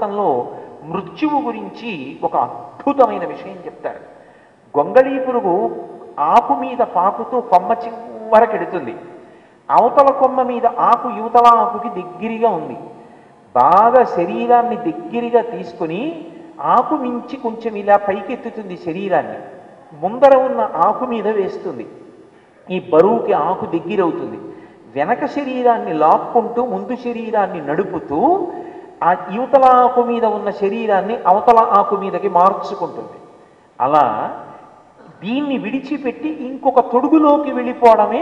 భాగవతంలో మృత్యువు గురించి ఒక అద్భుతమైన విషయం చెప్తారు గొంగళీ పురుగు ఆకు మీద పాకుతూ కొమ్మ చివరకెడుతుంది అవతల కొమ్మ మీద ఆకు యువతల ఆకుకి దగ్గరగా ఉంది బాగా శరీరాన్ని దగ్గరగా తీసుకుని ఆకు మించి కొంచెం ఇలా పైకెత్తుతుంది శరీరాన్ని ముందర ఉన్న ఆకు మీద వేస్తుంది ఈ బరువుకి ఆకు దగ్గరవుతుంది వెనక శరీరాన్ని లాక్కుంటూ ముందు శరీరాన్ని నడుపుతూ ఆ యువతల ఆకు మీద ఉన్న శరీరాన్ని అవతల ఆకు మీదకి మార్చుకుంటుంది అలా దీన్ని విడిచిపెట్టి ఇంకొక తొడుగులోకి వెళ్ళిపోవడమే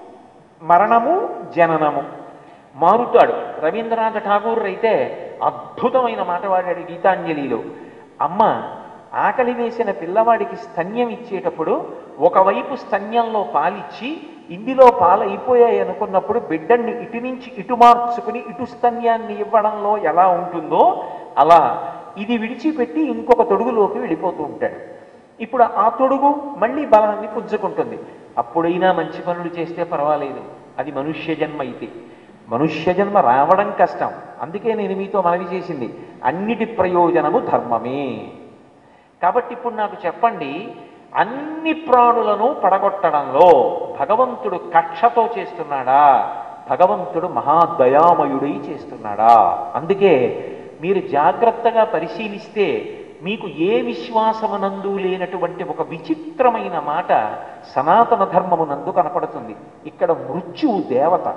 మరణము జననము మారుతాడు రవీంద్రనాథ ఠాగూర్ అయితే అద్భుతమైన మాట వాడాడు గీతాంజలిలో అమ్మ ఆకలి వేసిన పిల్లవాడికి స్తన్యం ఇచ్చేటప్పుడు ఒకవైపు స్తన్యంలో పాలిచ్చి ఇందులో పాలు అయిపోయాయి అనుకున్నప్పుడు బిడ్డన్ని ఇటు నుంచి ఇటు మార్చుకుని ఇటు స్తన్యాన్ని ఇవ్వడంలో ఎలా ఉంటుందో అలా ఇది విడిచిపెట్టి ఇంకొక తొడుగులోకి వెళ్ళిపోతూ ఉంటాడు ఇప్పుడు ఆ తొడుగు మళ్ళీ బలాన్ని పుంజుకుంటుంది అప్పుడైనా మంచి పనులు చేస్తే పర్వాలేదు అది మనుష్య జన్మ అయితే మనుష్య జన్మ రావడం కష్టం అందుకే నేను మీతో మనవి చేసింది అన్నిటి ప్రయోజనము ధర్మమే కాబట్టి ఇప్పుడు నాకు చెప్పండి అన్ని ప్రాణులను పడగొట్టడంలో భగవంతుడు కక్షతో చేస్తున్నాడా భగవంతుడు మహాదయామయుడై చేస్తున్నాడా అందుకే మీరు జాగ్రత్తగా పరిశీలిస్తే మీకు ఏ విశ్వాసమునందు లేనటువంటి ఒక విచిత్రమైన మాట సనాతన ధర్మమునందు కనపడుతుంది ఇక్కడ మృత్యువు దేవత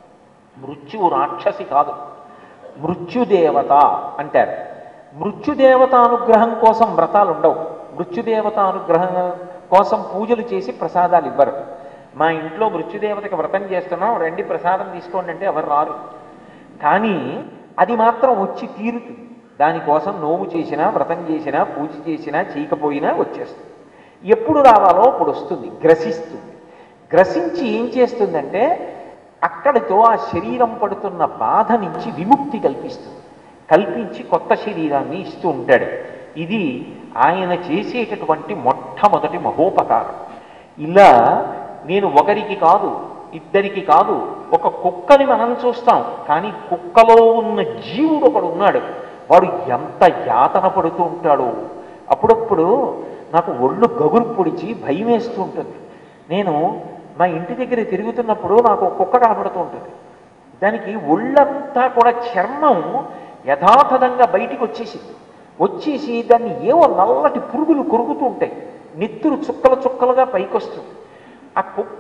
మృత్యువు రాక్షసి కాదు మృత్యుదేవత అంటారు మృత్యుదేవత అనుగ్రహం కోసం వ్రతాలు ఉండవు మృత్యుదేవత అనుగ్రహం కోసం పూజలు చేసి ప్రసాదాలు ఇవ్వరు మా ఇంట్లో మృత్యుదేవతకి వ్రతం చేస్తున్నాం రండి ప్రసాదం తీసుకోండి అంటే ఎవరు రారు కానీ అది మాత్రం వచ్చి తీరుతుంది దానికోసం నోము చేసినా వ్రతం చేసినా పూజ చేసినా చేయకపోయినా వచ్చేస్తుంది ఎప్పుడు రావాలో అప్పుడు వస్తుంది గ్రసిస్తుంది గ్రసించి ఏం చేస్తుందంటే అక్కడితో ఆ శరీరం పడుతున్న బాధ నుంచి విముక్తి కల్పిస్తుంది కల్పించి కొత్త శరీరాన్ని ఇస్తూ ఉంటాడు ఇది ఆయన చేసేటటువంటి మొట్టమొదటి మహోపకారం ఇలా నేను ఒకరికి కాదు ఇద్దరికి కాదు ఒక కుక్కని మనం చూస్తాం కానీ కుక్కలో ఉన్న జీవుడు ఒకడు ఉన్నాడు వాడు ఎంత యాతన పడుతూ ఉంటాడో అప్పుడప్పుడు నాకు ఒళ్ళు గగురు పొడిచి భయం వేస్తూ ఉంటుంది నేను మా ఇంటి దగ్గర తిరుగుతున్నప్పుడు నాకు ఒక కుక్క కనపడుతూ ఉంటుంది దానికి ఒళ్ళంతా కూడా చర్మం యథాతథంగా బయటికి వచ్చేసింది వచ్చేసి దాన్ని ఏవో నల్లటి పురుగులు కొరుకుతూ ఉంటాయి నెత్తురు చుక్కలు చుక్కలుగా పైకొస్తుంది ఆ కుక్క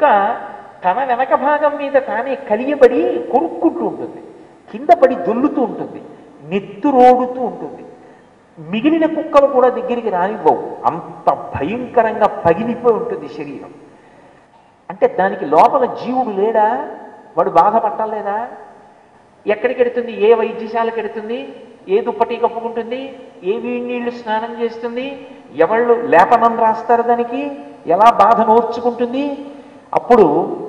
తన వెనక భాగం మీద తానే కలియబడి కొరుక్కుంటూ ఉంటుంది కింద పడి దొల్లుతూ ఉంటుంది నెత్తురోడుతూ ఉంటుంది మిగిలిన కుక్కలు కూడా దగ్గరికి రానివ్వవు అంత భయంకరంగా పగిలిపోయి ఉంటుంది శరీరం అంటే దానికి లోపల జీవుడు లేడా వాడు బాధపట్టలేదా ఎక్కడికి ఎడుతుంది ఏ వైద్యశాలకు ఎడుతుంది ఏ దుప్పటి కప్పుకుంటుంది ఏ వీడి నీళ్లు స్నానం చేస్తుంది ఎవళ్ళు లేపనం రాస్తారు దానికి ఎలా బాధ నోర్చుకుంటుంది అప్పుడు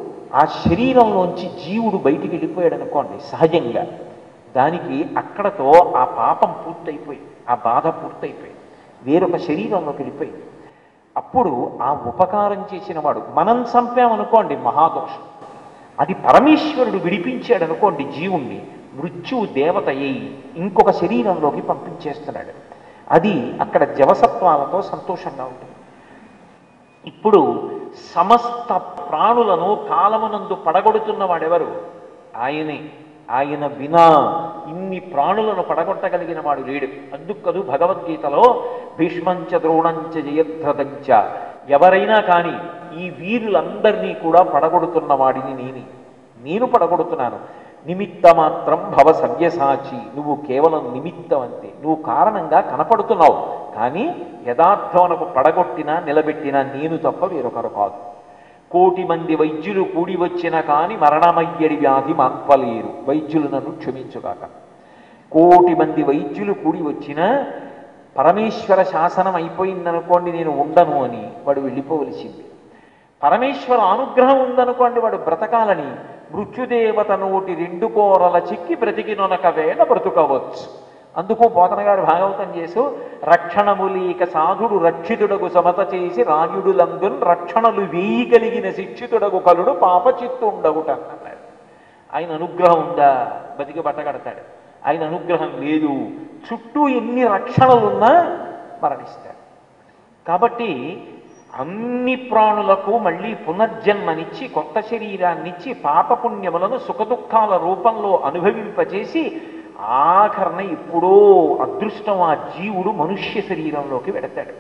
ఆ శరీరంలోంచి జీవుడు బయటికి వెళ్ళిపోయాడు అనుకోండి సహజంగా దానికి అక్కడతో ఆ పాపం పూర్తయిపోయింది ఆ బాధ పూర్తయిపోయింది వేరొక శరీరంలోకి వెళ్ళిపోయింది అప్పుడు ఆ ఉపకారం చేసిన వాడు మనం చంపామనుకోండి మహాదోషం అది పరమేశ్వరుడు విడిపించాడు అనుకోండి జీవుణ్ణి మృత్యువు దేవత అయి ఇంకొక శరీరంలోకి పంపించేస్తున్నాడు అది అక్కడ జవసత్వాలతో సంతోషంగా ఉంటుంది ఇప్పుడు సమస్త ప్రాణులను కాలమునందు పడగొడుతున్న వాడెవరు ఆయనే ఆయన వినా ఇన్ని ప్రాణులను పడగొట్టగలిగిన వాడు లేడు అందుకదు భగవద్గీతలో భీష్మంచ ద్రోణంచ జయధ్రదంచ ఎవరైనా కానీ ఈ వీరులందరినీ కూడా పడగొడుతున్న వాడిని నేనే నేను పడగొడుతున్నాను నిమిత్త మాత్రం భవ సవ్యసాచి నువ్వు కేవలం నిమిత్తం అంతే నువ్వు కారణంగా కనపడుతున్నావు కానీ యథార్థమునకు పడగొట్టినా నిలబెట్టినా నేను తప్ప వేరొకరు కాదు కోటి మంది వైద్యులు కూడి వచ్చిన కాని మరణమయ్యడి వ్యాధి మాన్పలేరు వైద్యులు నన్ను క్షమించుగాక కోటి మంది వైద్యులు కూడి వచ్చినా పరమేశ్వర శాసనం అయిపోయిందనుకోండి నేను ఉండను అని వాడు వెళ్ళిపోవలసింది పరమేశ్వర అనుగ్రహం ఉందనుకోండి వాడు బ్రతకాలని మృత్యుదేవత నోటి రెండు కోరల చిక్కి బ్రతికినొనక వేళ బ్రతుకవచ్చు అందుకు పోతన గారు భాగవతం చేసు రక్షణములీక సాధుడు రక్షితుడగు సమత చేసి రాయుడులందున్ రక్షణలు వేయగలిగిన శిక్షితుడగు కలుడు పాపచిత్తుండగుట అన్నాడు ఆయన అనుగ్రహం ఉందా బతికి బట్టగడతాడు ఆయన అనుగ్రహం లేదు చుట్టూ ఎన్ని రక్షణలున్నా మరణిస్తాడు కాబట్టి అన్ని ప్రాణులకు మళ్ళీ పునర్జన్మనిచ్చి కొత్త శరీరాన్నిచ్చి పాపపుణ్యములను సుఖదుఖాల రూపంలో అనుభవింపజేసి ఆఖరణ ఎప్పుడో అదృష్టం ఆ జీవుడు మనుష్య శరీరంలోకి వెడతాడు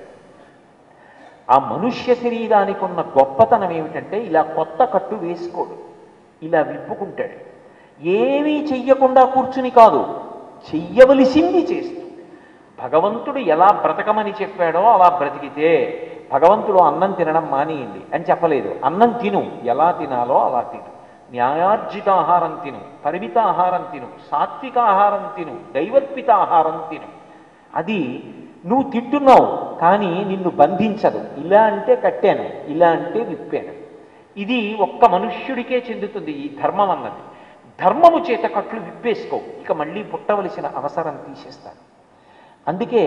ఆ మనుష్య శరీరానికి ఉన్న గొప్పతనం ఏమిటంటే ఇలా కొత్త కట్టు వేసుకోడు ఇలా విప్పుకుంటాడు ఏమీ చెయ్యకుండా కూర్చుని కాదు చెయ్యవలసింది చేస్తూ భగవంతుడు ఎలా బ్రతకమని చెప్పాడో అలా బ్రతికితే భగవంతుడు అన్నం తినడం మానేయండి అని చెప్పలేదు అన్నం తిను ఎలా తినాలో అలా తిను న్యాయార్జిత ఆహారం తిను పరిమిత ఆహారం తిను సాత్విక ఆహారం తిను దైవర్పిత ఆహారం తిను అది నువ్వు తింటున్నావు కానీ నిన్ను బంధించదు ఇలా అంటే కట్టాను ఇలా అంటే విప్పాను ఇది ఒక్క మనుష్యుడికే చెందుతుంది ఈ ధర్మం అన్నది ధర్మము చేత కట్లు విప్పేసుకో ఇక మళ్ళీ పుట్టవలసిన అవసరం తీసేస్తాను అందుకే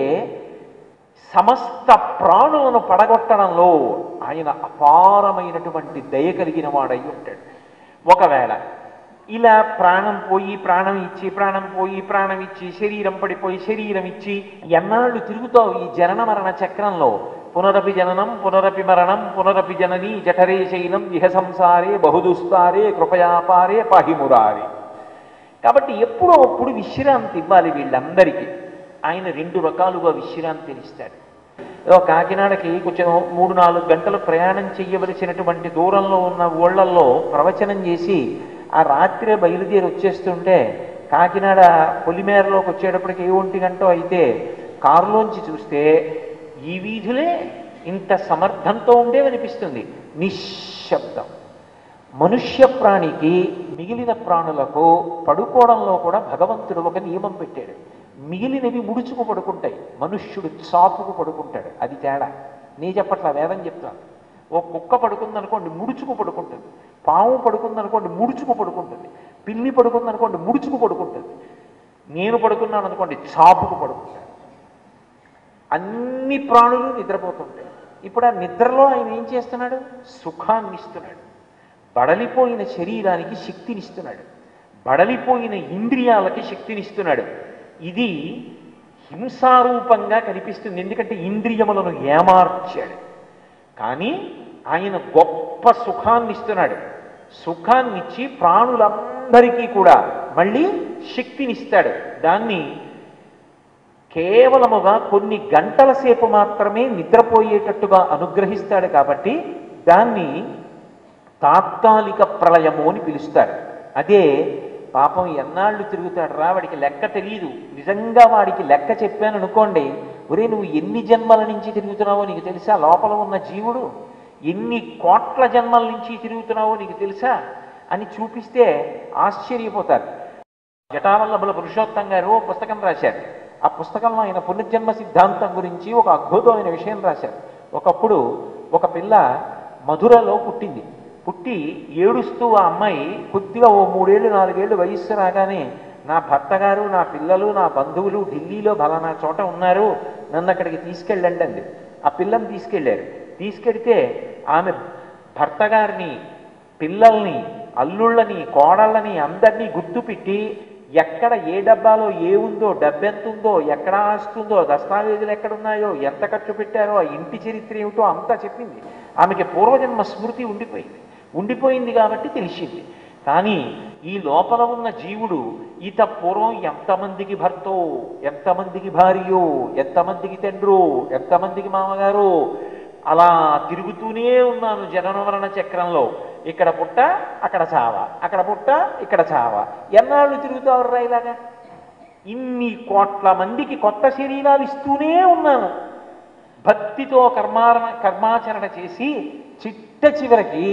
సమస్త ప్రాణులను పడగొట్టడంలో ఆయన అపారమైనటువంటి దయ కలిగిన వాడై ఉంటాడు ఒకవేళ ఇలా ప్రాణం పోయి ప్రాణం ఇచ్చి ప్రాణం పోయి ప్రాణం ఇచ్చి శరీరం పడిపోయి శరీరం ఇచ్చి ఎన్నాళ్ళు తిరుగుతావు ఈ జనన మరణ చక్రంలో పునరపి జననం పునరపి మరణం పునరపి జనని జఠరే శైలం ఇహ సంసారే బహుదుస్తారే కృపయాపారే పాహిమురారే కాబట్టి ఎప్పుడో అప్పుడు విశ్రాంతి ఇవ్వాలి వీళ్ళందరికీ ఆయన రెండు రకాలుగా విశ్రాంతి ఇస్తాడు ఏదో కాకినాడకి కొంచెం మూడు నాలుగు గంటలు ప్రయాణం చేయవలసినటువంటి దూరంలో ఉన్న ఊళ్ళల్లో ప్రవచనం చేసి ఆ రాత్రే బయలుదేరి వచ్చేస్తుంటే కాకినాడ పొలిమేరలోకి వచ్చేటప్పటికి ఏ ఒంటి గంట అయితే కారులోంచి చూస్తే ఈ వీధులే ఇంత సమర్థంతో ఉండేవనిపిస్తుంది నిశ్శబ్దం మనుష్య ప్రాణికి మిగిలిన ప్రాణులకు పడుకోవడంలో కూడా భగవంతుడు ఒక నియమం పెట్టాడు మిగిలినవి ముడుచుకు పడుకుంటాయి మనుష్యుడు చాపుకు పడుకుంటాడు అది తేడా నీ చెప్పట్లా వేదం చెప్తాను ఓ కుక్క పడుకుందనుకోండి ముడుచుకు పడుకుంటుంది పాము పడుకుందనుకోండి ముడుచుకు పడుకుంటుంది పిల్లి పడుకుందనుకోండి ముడుచుకు పడుకుంటుంది నేను పడుకున్నాను అనుకోండి చాపుకు పడుకుంటాను అన్ని ప్రాణులు నిద్రపోతుంటాయి ఇప్పుడు ఆ నిద్రలో ఆయన ఏం చేస్తున్నాడు సుఖాన్ని ఇస్తున్నాడు బడలిపోయిన శరీరానికి శక్తినిస్తున్నాడు బడలిపోయిన ఇంద్రియాలకి శక్తినిస్తున్నాడు ఇది హింసారూపంగా కనిపిస్తుంది ఎందుకంటే ఇంద్రియములను ఏమార్చాడు కానీ ఆయన గొప్ప సుఖాన్ని ఇస్తున్నాడు సుఖాన్నిచ్చి ప్రాణులందరికీ కూడా మళ్ళీ శక్తినిస్తాడు దాన్ని కేవలముగా కొన్ని గంటల సేపు మాత్రమే నిద్రపోయేటట్టుగా అనుగ్రహిస్తాడు కాబట్టి దాన్ని తాత్కాలిక ప్రళయము అని పిలుస్తారు అదే పాపం ఎన్నాళ్ళు తిరుగుతాడు రా వాడికి లెక్క తెలియదు నిజంగా వాడికి లెక్క చెప్పాను అనుకోండి ఒరే నువ్వు ఎన్ని జన్మల నుంచి తిరుగుతున్నావో నీకు తెలుసా లోపల ఉన్న జీవుడు ఎన్ని కోట్ల జన్మల నుంచి తిరుగుతున్నావో నీకు తెలుసా అని చూపిస్తే ఆశ్చర్యపోతారు జటావల్లభుల పురుషోత్తం గారు ఓ పుస్తకం రాశారు ఆ పుస్తకంలో ఆయన పునర్జన్మ సిద్ధాంతం గురించి ఒక అద్భుతమైన విషయం రాశారు ఒకప్పుడు ఒక పిల్ల మధురలో పుట్టింది పుట్టి ఏడుస్తూ ఆ అమ్మాయి కొద్దిగా ఓ మూడేళ్ళు నాలుగేళ్ళు వయస్సు రాగానే నా భర్త గారు నా పిల్లలు నా బంధువులు ఢిల్లీలో బలానా చోట ఉన్నారు నన్ను అక్కడికి తీసుకెళ్ళండి అంది ఆ పిల్లని తీసుకెళ్ళారు తీసుకెడితే ఆమె భర్త గారిని పిల్లల్ని అల్లుళ్ళని కోడళ్ళని అందరినీ గుర్తుపెట్టి ఎక్కడ ఏ డబ్బాలో ఏ ఉందో డబ్బెంత ఉందో ఎక్కడ ఆస్తుందో దస్తావేజులు ఎక్కడున్నాయో ఎంత ఖర్చు పెట్టారో ఆ ఇంటి చరిత్ర ఏమిటో అంతా చెప్పింది ఆమెకి పూర్వజన్మ స్మృతి ఉండిపోయింది ఉండిపోయింది కాబట్టి తెలిసింది కానీ ఈ లోపల ఉన్న జీవుడు ఈత పూర్వం ఎంతమందికి భర్తో ఎంతమందికి భార్యో ఎంతమందికి తండ్రో ఎంతమందికి మామగారో అలా తిరుగుతూనే ఉన్నాను జనన మరణ చక్రంలో ఇక్కడ పుట్ట అక్కడ చావ అక్కడ పుట్ట ఇక్కడ చావ ఎన్నాళ్ళు తిరుగుతావు ఇలాగా ఇన్ని కోట్ల మందికి కొత్త శరీరాలు ఇస్తూనే ఉన్నాను భక్తితో కర్మారణ కర్మాచరణ చేసి చిట్ట చివరికి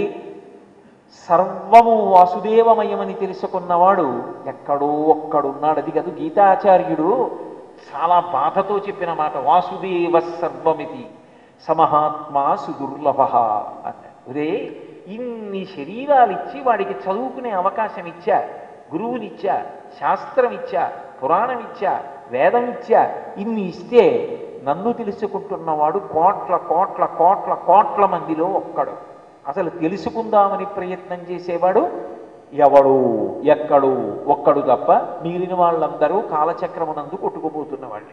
సర్వము వాసుదేవమయమని తెలుసుకున్నవాడు ఎక్కడో ఒక్కడున్నాడు అది కాదు గీతాచార్యుడు చాలా బాధతో చెప్పిన మాట వాసుదేవ సర్వమితి సమహాత్మా సుదుర్లభ అన్నాడు రే ఇన్ని శరీరాలు ఇచ్చి వాడికి చదువుకునే అవకాశం ఇచ్చా గురువునిచ్చా శాస్త్రం ఇచ్చా పురాణం ఇచ్చా వేదం ఇచ్చా ఇన్ని ఇస్తే నన్ను తెలుసుకుంటున్నవాడు కోట్ల కోట్ల కోట్ల కోట్ల మందిలో ఒక్కడు అసలు తెలుసుకుందామని ప్రయత్నం చేసేవాడు ఎవడు ఎక్కడు ఒక్కడు తప్ప మిగిలిన వాళ్ళందరూ కాలచక్రమునందు కొట్టుకుపోతున్న వాళ్ళే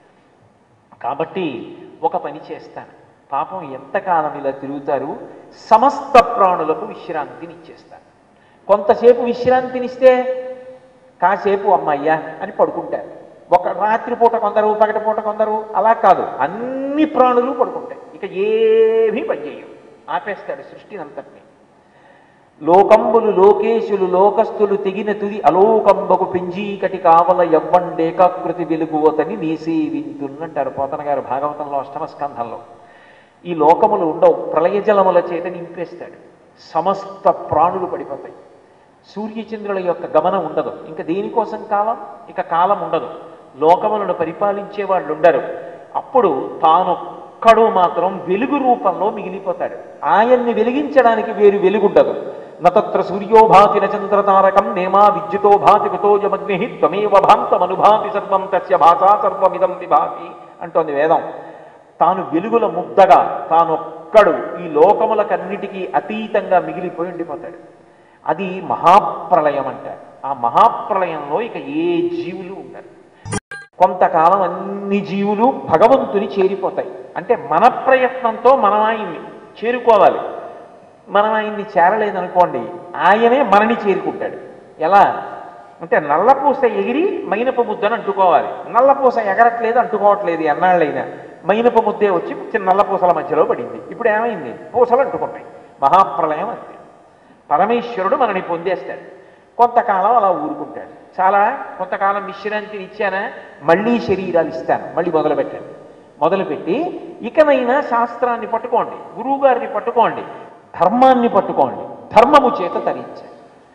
కాబట్టి ఒక పని చేస్తాను పాపం ఎంతకాలం ఇలా తిరుగుతారు సమస్త ప్రాణులకు విశ్రాంతిని ఇచ్చేస్తాను కొంతసేపు విశ్రాంతినిస్తే కాసేపు అమ్మయ్యా అని పడుకుంటారు ఒక రాత్రిపూట కొందరు పగటిపూట కొందరు అలా కాదు అన్ని ప్రాణులు పడుకుంటాయి ఇక ఏమీ పనిచేయవు ఆపేస్తాడు సృష్టిని అంతటిని లోకంబులు లోకేశులు లోకస్తులు తెగిన తుది అలోకంబకు పెంజీకటి కావల ఎవ్వండేకాకృతి వెలుగువతని నీసేవింతున్నంటారు పోతన గారు భాగవతంలో అష్టమ స్కంధంలో ఈ లోకములు ఉండవు ప్రళయజలముల చేత నింపేస్తాడు సమస్త ప్రాణులు పడిపోతాయి సూర్యచంద్రుల యొక్క గమనం ఉండదు ఇంకా దేనికోసం కాలం ఇక కాలం ఉండదు లోకములను పరిపాలించే వాళ్ళు ఉండరు అప్పుడు తానొక్కడు మాత్రం వెలుగు రూపంలో మిగిలిపోతాడు ఆయన్ని వెలిగించడానికి వేరు వెలుగుండదు నత్ర సూర్యోభాతి చంద్రతారకం నేమా విద్యుతో భాతి కుతోజమగ్ని త్వమేవ భాంతమనుభాతి సర్వం తస్య భాషా సర్వమిదం విభాతి అంటోంది వేదం తాను వెలుగుల ముద్దగా తానొక్కడు ఈ లోకములకన్నిటికీ అతీతంగా మిగిలిపోయి ఉండిపోతాడు అది మహాప్రళయం అంటారు ఆ మహాప్రళయంలో ఇక ఏ జీవులు ఉండరు కొంతకాలం అన్ని జీవులు భగవంతుని చేరిపోతాయి అంటే మన ప్రయత్నంతో మనం ఆయన్ని చేరుకోవాలి మనం ఆయన్ని చేరలేదనుకోండి ఆయనే మనని చేరుకుంటాడు ఎలా అంటే నల్లపూస ఎగిరి మైనపు ముద్దను అంటుకోవాలి నల్లపూస ఎగరట్లేదు అంటుకోవట్లేదు ఎన్నాళ్ళైనా మైనపు ముద్దే వచ్చి చిన్న నల్లపూసల మధ్యలో పడింది ఇప్పుడు ఏమైంది పూసలు అంటుకున్నాయి మహాప్రళయం అంతే పరమేశ్వరుడు మనని పొందేస్తాడు కొంతకాలం అలా ఊరుకుంటాడు చాలా కొంతకాలం విశ్రాంతిని ఇచ్చానా మళ్ళీ శరీరాలు ఇస్తాను మళ్ళీ మొదలుపెట్టండి మొదలుపెట్టి ఇకనైనా శాస్త్రాన్ని పట్టుకోండి గురువుగారిని పట్టుకోండి ధర్మాన్ని పట్టుకోండి ధర్మము చేత తరించండి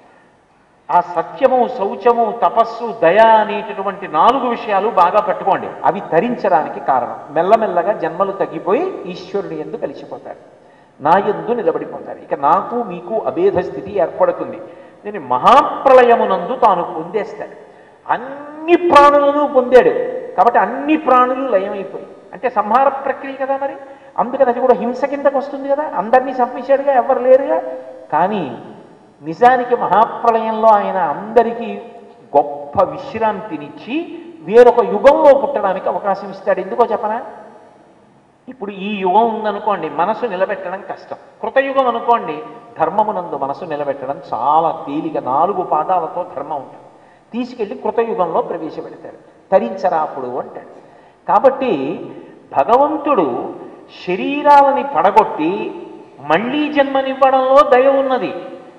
ఆ సత్యము శౌచము తపస్సు దయ అనేటటువంటి నాలుగు విషయాలు బాగా పెట్టుకోండి అవి తరించడానికి కారణం మెల్లమెల్లగా జన్మలు తగ్గిపోయి ఈశ్వరుని ఎందు కలిసిపోతారు నా ఎందు నిలబడిపోతారు ఇక నాకు మీకు అభేద స్థితి ఏర్పడుతుంది నేను మహాప్రళయమునందు తాను పొందేస్తాడు అన్ని ప్రాణులను పొందాడు కాబట్టి అన్ని ప్రాణులు లయమైపోయి అంటే సంహార ప్రక్రియ కదా మరి అందుకని అది కూడా హింస కిందకు వస్తుంది కదా అందరినీ చంపేశాడుగా ఎవరు లేరుగా కానీ నిజానికి మహాప్రళయంలో ఆయన అందరికీ గొప్ప విశ్రాంతినిచ్చి వేరొక యుగంలో పుట్టడానికి అవకాశం ఇస్తాడు ఎందుకో చెప్పనా ఇప్పుడు ఈ యుగం ఉందనుకోండి మనసు నిలబెట్టడం కష్టం కృతయుగం అనుకోండి ధర్మమునందు మనసు నిలబెట్టడం చాలా తేలిక నాలుగు పాదాలతో ధర్మం ఉంటుంది తీసుకెళ్ళి కృతయుగంలో ప్రవేశపెడతాడు తరించరా అప్పుడు అంటాడు కాబట్టి భగవంతుడు శరీరాలని పడగొట్టి మళ్ళీ జన్మనివ్వడంలో దయ ఉన్నది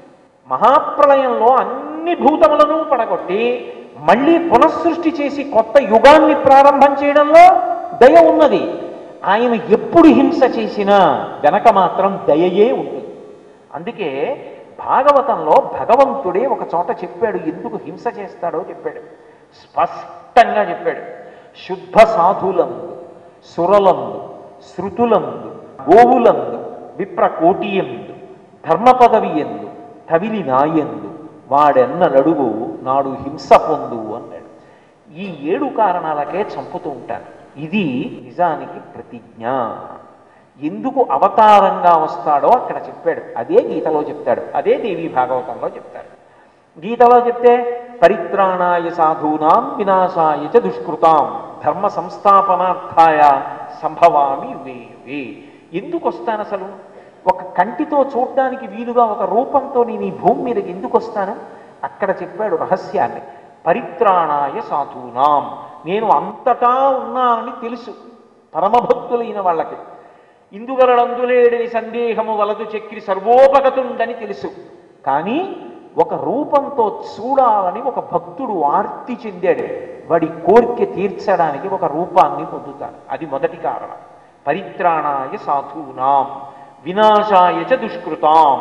మహాప్రళయంలో అన్ని భూతములను పడగొట్టి మళ్ళీ పునఃసృష్టి చేసి కొత్త యుగాన్ని ప్రారంభం చేయడంలో దయ ఉన్నది ఆయన ఎప్పుడు హింస చేసినా వెనక మాత్రం దయయే ఉంటుంది అందుకే భాగవతంలో భగవంతుడే ఒక చోట చెప్పాడు ఎందుకు హింస చేస్తాడో చెప్పాడు స్పష్టంగా చెప్పాడు శుద్ధ సాధులందు సురలందు శృతులందు గోవులందు విప్రకోటియందు ధర్మ పదవి ఎందు తవిలి నాయందు వాడెన్న నడుగు నాడు హింస పొందు అన్నాడు ఈ ఏడు కారణాలకే చంపుతూ ఉంటాను ఇది నిజానికి ప్రతిజ్ఞ ఎందుకు అవతారంగా వస్తాడో అక్కడ చెప్పాడు అదే గీతలో చెప్తాడు అదే దేవి భాగవతంలో చెప్తాడు గీతలో చెప్తే పరిత్రాణాయ సాధూనాం వినాశాయ చ దుష్కృతాం ధర్మ సంస్థాపనార్థాయ సంభవామి వే వే ఎందుకు వస్తాను అసలు ఒక కంటితో చూడడానికి వీలుగా ఒక రూపంతో నేను ఈ భూమి మీదకి ఎందుకు వస్తాను అక్కడ చెప్పాడు రహస్యాన్ని పరిత్రాణాయ సాధూనాం నేను అంతటా ఉన్నానని తెలుసు పరమభక్తులైన వాళ్ళకి ఇందుగలడందులేడని సందేహము వలదు చక్రి సర్వోపగతుందని తెలుసు కానీ ఒక రూపంతో చూడాలని ఒక భక్తుడు ఆర్తి చెందాడు వాడి కోరిక తీర్చడానికి ఒక రూపాన్ని పొందుతాడు అది మొదటి కారణం పరిత్రాణాయ సాధూనాం వినాశాయ చ దుష్కృతాం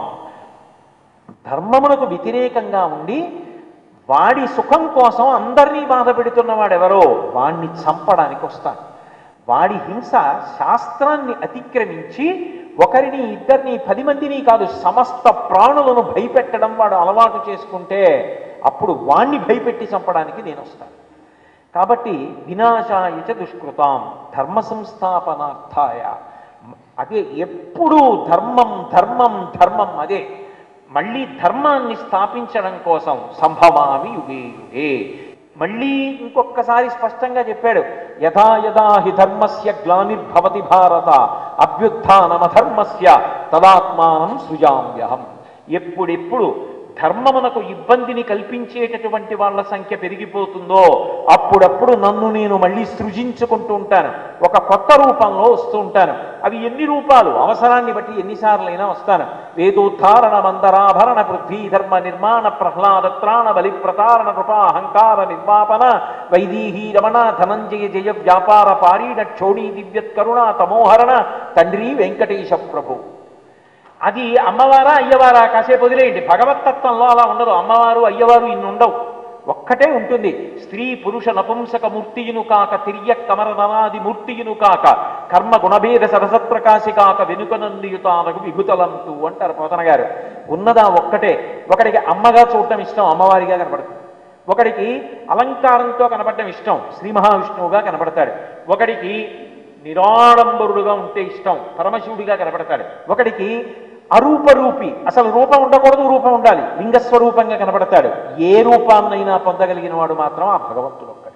ధర్మమునకు వ్యతిరేకంగా ఉండి వాడి సుఖం కోసం అందరినీ బాధ పెడుతున్న వాడెవరో వాణ్ణి చంపడానికి వస్తాను వాడి హింస శాస్త్రాన్ని అతిక్రమించి ఒకరిని ఇద్దరిని పది మందిని కాదు సమస్త ప్రాణులను భయపెట్టడం వాడు అలవాటు చేసుకుంటే అప్పుడు వాణ్ణి భయపెట్టి చంపడానికి నేను వస్తాను కాబట్టి వినాశాయ చ దుష్కృతాం ధర్మ సంస్థాపనార్థాయ అదే ఎప్పుడూ ధర్మం ధర్మం ధర్మం అదే మళ్ళీ ధర్మాన్ని స్థాపించడం కోసం సంభవామి యుగే యుగే మళ్ళీ ఇంకొకసారి స్పష్టంగా చెప్పాడు యథా యథా హి ధర్మస్య గ్లానిర్భవతి భారత అభ్యుత్నమధర్మస్య తదాత్మానం సృజామ్యహం ఎప్పుడెప్పుడు ధర్మమునకు ఇబ్బందిని కల్పించేటటువంటి వాళ్ళ సంఖ్య పెరిగిపోతుందో అప్పుడప్పుడు నన్ను నేను మళ్ళీ సృజించుకుంటూ ఉంటాను ఒక కొత్త రూపంలో వస్తూ ఉంటాను అవి ఎన్ని రూపాలు అవసరాన్ని బట్టి ఎన్నిసార్లైనా వస్తాను వేదోద్ధారణ మందరాభరణ పృథ్వీ ధర్మ నిర్మాణ ప్రహ్లాద త్రాణ బలి ప్రతారణ కృపా అహంకార నిర్వాపన వైదీహీ రమణ ధనంజయ జయ వ్యాపార పారీణ క్షోణీ దివ్యత్కరుణ తమోహరణ తండ్రి వెంకటేశ ప్రభు అది అమ్మవారా అయ్యవారా కాసేపు వదిలేయండి భగవత్తత్వంలో అలా ఉండదు అమ్మవారు అయ్యవారు ఇన్ని ఉండవు ఒక్కటే ఉంటుంది స్త్రీ పురుష నపుంసక మూర్తియును కాక తిర్య కమరనాది మూర్తియును కాక కర్మ గుణభేద సరసత్ప్రకాశి కాక వెనుకనందియుతానకు విభుతలంతు అంటారు పోతన గారు ఉన్నదా ఒక్కటే ఒకడికి అమ్మగా చూడటం ఇష్టం అమ్మవారిగా కనపడుతుంది ఒకడికి అలంకారంతో కనపడటం ఇష్టం శ్రీ మహావిష్ణువుగా కనపడతాడు ఒకడికి నిరాడంబరుడుగా ఉంటే ఇష్టం పరమశివుడిగా కనపడతాడు ఒకడికి అరూపరూపి అసలు రూపం ఉండకూడదు రూపం ఉండాలి లింగస్వరూపంగా కనపడతాడు ఏ రూపాన్నైనా పొందగలిగిన వాడు మాత్రం ఆ భగవంతుడు ఒక్కడే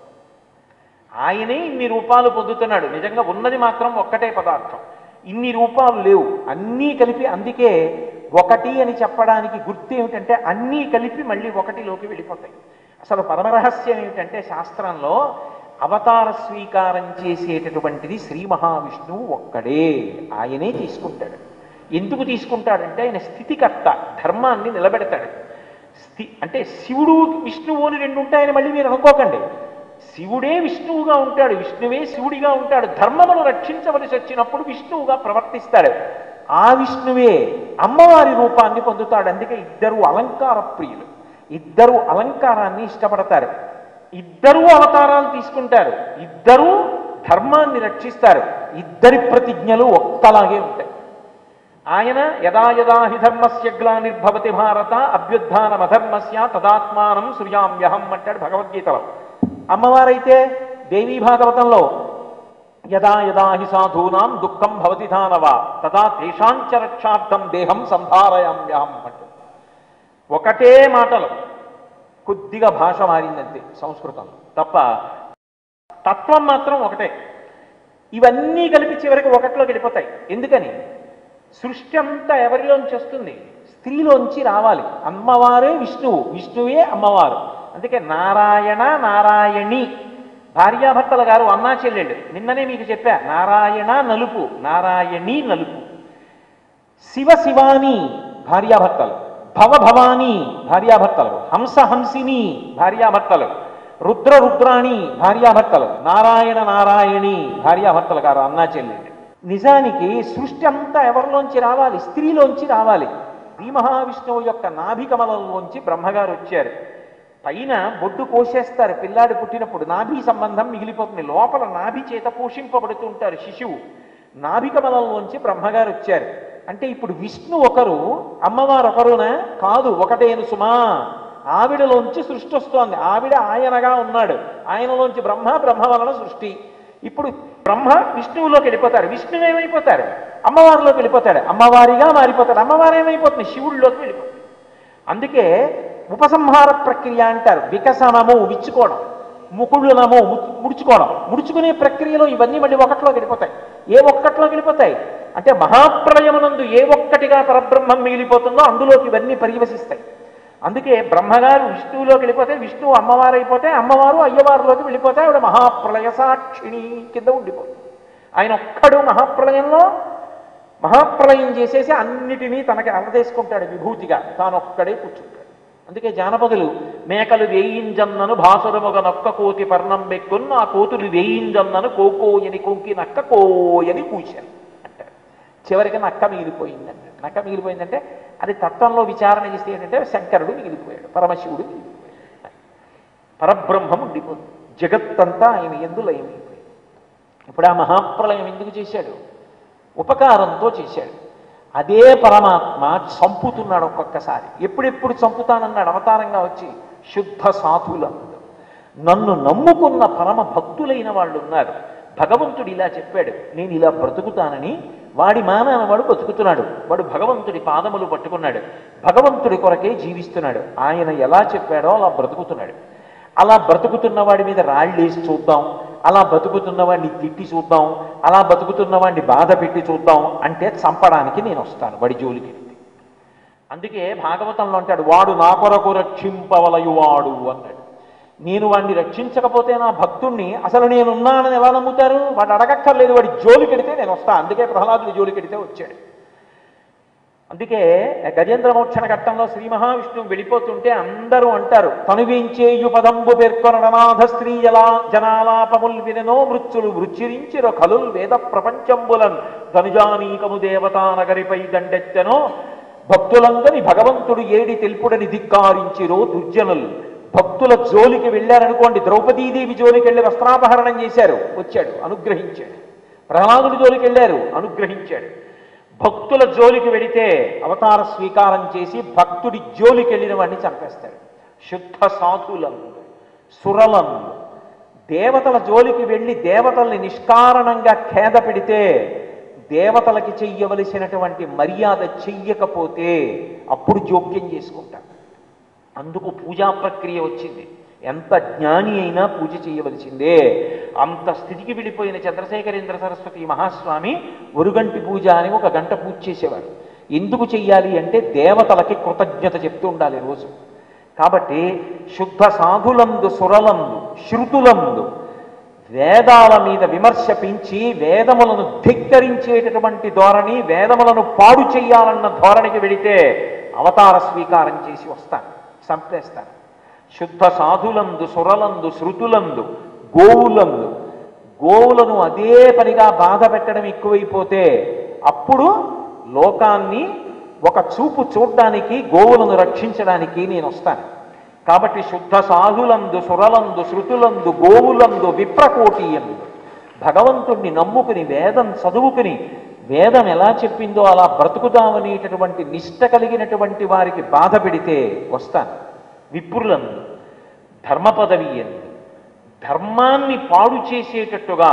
ఆయనే ఇన్ని రూపాలు పొందుతున్నాడు నిజంగా ఉన్నది మాత్రం ఒక్కటే పదార్థం ఇన్ని రూపాలు లేవు అన్నీ కలిపి అందుకే ఒకటి అని చెప్పడానికి గుర్తు ఏమిటంటే అన్నీ కలిపి మళ్ళీ ఒకటిలోకి వెళ్ళిపోతాయి అసలు పరమరహస్యం ఏమిటంటే శాస్త్రంలో అవతార స్వీకారం చేసేటటువంటిది శ్రీ మహావిష్ణువు ఒక్కడే ఆయనే తీసుకుంటాడు ఎందుకు తీసుకుంటాడంటే ఆయన స్థితికర్త ధర్మాన్ని నిలబెడతాడు స్థి అంటే శివుడు విష్ణువు అని రెండు ఉంటాయని మళ్ళీ మీరు అనుకోకండి శివుడే విష్ణువుగా ఉంటాడు విష్ణువే శివుడిగా ఉంటాడు ధర్మమును రక్షించవలసి వచ్చినప్పుడు విష్ణువుగా ప్రవర్తిస్తాడు ఆ విష్ణువే అమ్మవారి రూపాన్ని పొందుతాడు అందుకే ఇద్దరు అలంకార ప్రియులు ఇద్దరు అలంకారాన్ని ఇష్టపడతారు ఇద్దరూ అవతారాలు తీసుకుంటారు ఇద్దరూ ధర్మాన్ని రక్షిస్తారు ఇద్దరి ప్రతిజ్ఞలు ఒక్కలాగే ఉంటాయి ఆయన యదా యదా హి ధర్మస్య గ్లానిర్భవతి భారత అభ్యుత్నమధర్మస్య తదాత్మానం సృజామ్యహం అంటాడు భగవద్గీతలో అమ్మవారైతే దేవీ భాగవతంలో యదా యదా హి సాధూనాం దుఃఖం భవతి ధానవ తదా తేషాంచ రక్షార్థం దేహం సంధారయామ్యహం అంటాడు ఒకటే మాటలు కొద్దిగా భాష మారిందంతే సంస్కృతం తప్ప తత్వం మాత్రం ఒకటే ఇవన్నీ కలిపి చివరికి ఒకటిలోకి వెళ్ళిపోతాయి ఎందుకని సృష్టి అంతా ఎవరిలోంచి వస్తుంది స్త్రీలోంచి రావాలి అమ్మవారే విష్ణువు విష్ణువే అమ్మవారు అందుకే నారాయణ నారాయణి భార్యాభర్తల గారు అన్నా చెల్లెళ్ళు నిన్ననే మీకు చెప్పా నారాయణ నలుపు నారాయణి నలుపు శివ శివాని భార్యాభర్తలు భవ భవాని భార్యాభర్తలు హంస హంసిని భార్యాభర్తలు రుద్ర రుద్రాణి భార్యాభర్తలు నారాయణ నారాయణి భార్యాభర్తలు గారు అన్నా చెల్లెళ్ళు నిజానికి సృష్టి అంతా ఎవరిలోంచి రావాలి స్త్రీలోంచి రావాలి శ్రీ మహావిష్ణువు యొక్క నాభికమలంలోంచి బ్రహ్మగారు వచ్చారు పైన బొడ్డు కోసేస్తారు పిల్లాడు పుట్టినప్పుడు నాభి సంబంధం మిగిలిపోతుంది లోపల నాభి చేత పోషింపబడుతూ ఉంటారు శిశువు నాభికమలంలోంచి బ్రహ్మగారు వచ్చారు అంటే ఇప్పుడు విష్ణు ఒకరు అమ్మవారు ఒకరునా కాదు ఒకటేను సుమా ఆవిడలోంచి సృష్టి వస్తోంది ఆవిడ ఆయనగా ఉన్నాడు ఆయనలోంచి బ్రహ్మ బ్రహ్మ వలన సృష్టి ఇప్పుడు బ్రహ్మ విష్ణువులోకి వెళ్ళిపోతారు విష్ణువు ఏమైపోతారు అమ్మవారిలోకి వెళ్ళిపోతాడు అమ్మవారిగా మారిపోతాడు అమ్మవారు ఏమైపోతుంది శివుడిలోకి వెళ్ళిపోతుంది అందుకే ఉపసంహార ప్రక్రియ అంటారు వికసనము విచ్చుకోవడం ముకుడునము ము- ముడుచుకోవడం ముడుచుకునే ప్రక్రియలో ఇవన్నీ మళ్ళీ ఒకటిలో వెళ్ళిపోతాయి ఏ ఒక్కటిలో వెళ్ళిపోతాయి అంటే మహాప్రళయమునందు ఏ ఒక్కటిగా పరబ్రహ్మం మిగిలిపోతుందో అందులోకి ఇవన్నీ పర్యవసిస్తాయి అందుకే బ్రహ్మగారు విష్ణువులోకి వెళ్ళిపోతే విష్ణువు అమ్మవారు అయిపోతే అమ్మవారు అయ్యవారిలోకి వెళ్ళిపోతే ఆవిడ మహాప్రళయ సాక్షిణి కింద ఉండిపోతుంది ఆయన ఒక్కడు మహాప్రళయంలో మహాప్రళయం చేసేసి అన్నిటినీ తనకి అలదేసుకుంటాడు విభూతిగా తానొక్కడే కూర్చుంటాడు అందుకే జానపదులు మేకలు వేయింజన్నను భాసురముగ నొక్క కోతి పర్ణం బెక్కున్న ఆ కోతులు వేయింజన్నను కోకోయని కొంకి నక్క కోయని కూశాను అంటారు చివరికి నక్క మిగిలిపోయిందంట నక్క మిగిలిపోయిందంటే అది తత్వంలో విచారణ చేస్తే ఏంటంటే శంకరుడు మిగిలిపోయాడు పరమశివుడు మిగిలిపోయాడు పరబ్రహ్మం ఉండిపోతుంది జగత్తంతా ఆయన ఎందు లయమైపోయింది ఇప్పుడు ఆ మహాప్రలయం ఎందుకు చేశాడు ఉపకారంతో చేశాడు అదే పరమాత్మ చంపుతున్నాడు ఒక్కొక్కసారి ఎప్పుడెప్పుడు చంపుతానన్నాడు అవతారంగా వచ్చి శుద్ధ సాధులందరూ నన్ను నమ్ముకున్న పరమ భక్తులైన వాళ్ళు ఉన్నారు భగవంతుడు ఇలా చెప్పాడు నేను ఇలా బ్రతుకుతానని వాడి మానాన వాడు బతుకుతున్నాడు వాడు భగవంతుడి పాదములు పట్టుకున్నాడు భగవంతుడి కొరకే జీవిస్తున్నాడు ఆయన ఎలా చెప్పాడో అలా బ్రతుకుతున్నాడు అలా బ్రతుకుతున్న వాడి మీద రాళ్ళేసి చూద్దాం అలా బతుకుతున్న వాడిని తిట్టి చూద్దాం అలా బతుకుతున్న వాడిని బాధ పెట్టి చూద్దాం అంటే చంపడానికి నేను వస్తాను వాడి జోలికి వెళ్తే అందుకే భాగవతంలో అంటాడు వాడు నా కొరకు రక్షింపవలయువాడు అన్నాడు నేను వాడిని రక్షించకపోతే నా భక్తుణ్ణి అసలు నేనున్నానని ఎలా నమ్ముతారు వాడు అడగక్కర్లేదు వాడి జోలికెడితే నేను వస్తా అందుకే ప్రహ్లాదుడి జోలికెడితే వచ్చాడు అందుకే గజేంద్ర మోక్షణ ఘట్టంలో శ్రీ మహావిష్ణువు వెళ్ళిపోతుంటే అందరూ అంటారు తనువించేయు పదంబు పేర్కొననాథ స్త్రీ జలా జనాలాపముల్ విననో మృత్యులు మృత్యురించిరో కలుల్ వేద ప్రపంచంబులన్ ధనుజానీకము దేవతా నగరిపై దండెత్తెనో భక్తులందరి భగవంతుడు ఏడి తెలుపుడని ధిక్కారించిరో దుర్జనులు భక్తుల జోలికి వెళ్ళారనుకోండి ద్రౌపదీదేవి జోలికి వెళ్ళి వస్త్రాపహరణం చేశారు వచ్చాడు అనుగ్రహించాడు ప్రహ్లాదుడి జోలికి వెళ్ళారు అనుగ్రహించాడు భక్తుల జోలికి వెడితే అవతార స్వీకారం చేసి భక్తుడి జోలికి వెళ్ళిన వాడిని చంపేస్తాడు శుద్ధ సాధులందు సురలందు దేవతల జోలికి వెళ్ళి దేవతల్ని నిష్కారణంగా ఖేద పెడితే దేవతలకి చెయ్యవలసినటువంటి మర్యాద చెయ్యకపోతే అప్పుడు జోక్యం చేసుకుంటారు అందుకు పూజా ప్రక్రియ వచ్చింది ఎంత జ్ఞాని అయినా పూజ చేయవలసిందే అంత స్థితికి వెళ్ళిపోయిన చంద్రశేఖరేంద్ర సరస్వతి మహాస్వామి ఒరుగంటి పూజ అని ఒక గంట పూజ చేసేవారు ఎందుకు చెయ్యాలి అంటే దేవతలకి కృతజ్ఞత చెప్తూ ఉండాలి రోజు కాబట్టి శుద్ధ సాధులందు సురలందు శృతులందు వేదాల మీద విమర్శ పెంచి వేదములను ధిక్కరించేటటువంటి ధోరణి వేదములను పాడు చెయ్యాలన్న ధోరణికి వెడితే అవతార స్వీకారం చేసి వస్తాను చంపేస్తాను శుద్ధ సాధులందు సురలందు శృతులందు గోవులందు గోవులను అదే పనిగా బాధ పెట్టడం ఎక్కువైపోతే అప్పుడు లోకాన్ని ఒక చూపు చూడడానికి గోవులను రక్షించడానికి నేను వస్తాను కాబట్టి శుద్ధ సాధులందు సురలందు శృతులందు గోవులందు విప్రకోటీయందు భగవంతుణ్ణి నమ్ముకుని వేదం చదువుకుని వేదం ఎలా చెప్పిందో అలా బ్రతుకుదామనేటటువంటి నిష్ట కలిగినటువంటి వారికి బాధ పెడితే వస్తాను విప్రులందు ధర్మ పదవి ఎందు ధర్మాన్ని పాడు చేసేటట్టుగా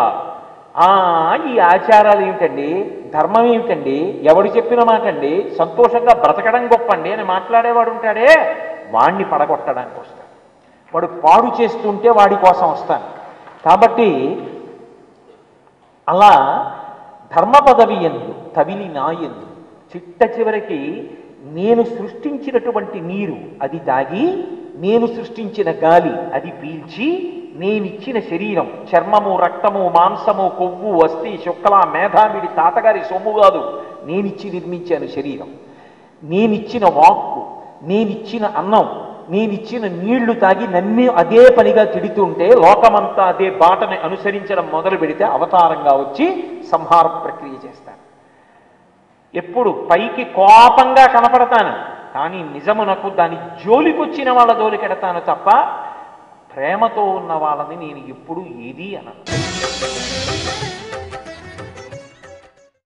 ఆ ఈ ఆచారాలు ఏమిటండి ధర్మం ఏమిటండి ఎవడు చెప్పిన మాట అండి సంతోషంగా బ్రతకడం గొప్పండి అని మాట్లాడేవాడు ఉంటాడే వాణ్ణి పడగొట్టడానికి వస్తాను వాడు పాడు చేస్తుంటే వాడి కోసం వస్తాను కాబట్టి అలా ధర్మ పదవి ఎందు తవిలి నా ఎందు చిట్ట చివరికి నేను సృష్టించినటువంటి నీరు అది తాగి నేను సృష్టించిన గాలి అది పీల్చి నేనిచ్చిన శరీరం చర్మము రక్తము మాంసము కొవ్వు అస్థి శుక్ల మేధావిడి తాతగారి సొమ్ము కాదు నేనిచ్చి నిర్మించాను శరీరం నేనిచ్చిన వాక్కు నేనిచ్చిన అన్నం నేనిచ్చిన నీళ్లు తాగి నన్ను అదే పనిగా తిడుతుంటే లోకమంతా అదే బాటని అనుసరించడం మొదలు పెడితే అవతారంగా వచ్చి సంహార ప్రక్రియ చేస్తాను ఎప్పుడు పైకి కోపంగా కనపడతాను కానీ నిజమునకు దాని జోలికొచ్చిన వాళ్ళ జోలికెడతాను తప్ప ప్రేమతో ఉన్న వాళ్ళని నేను ఎప్పుడు ఏది అనను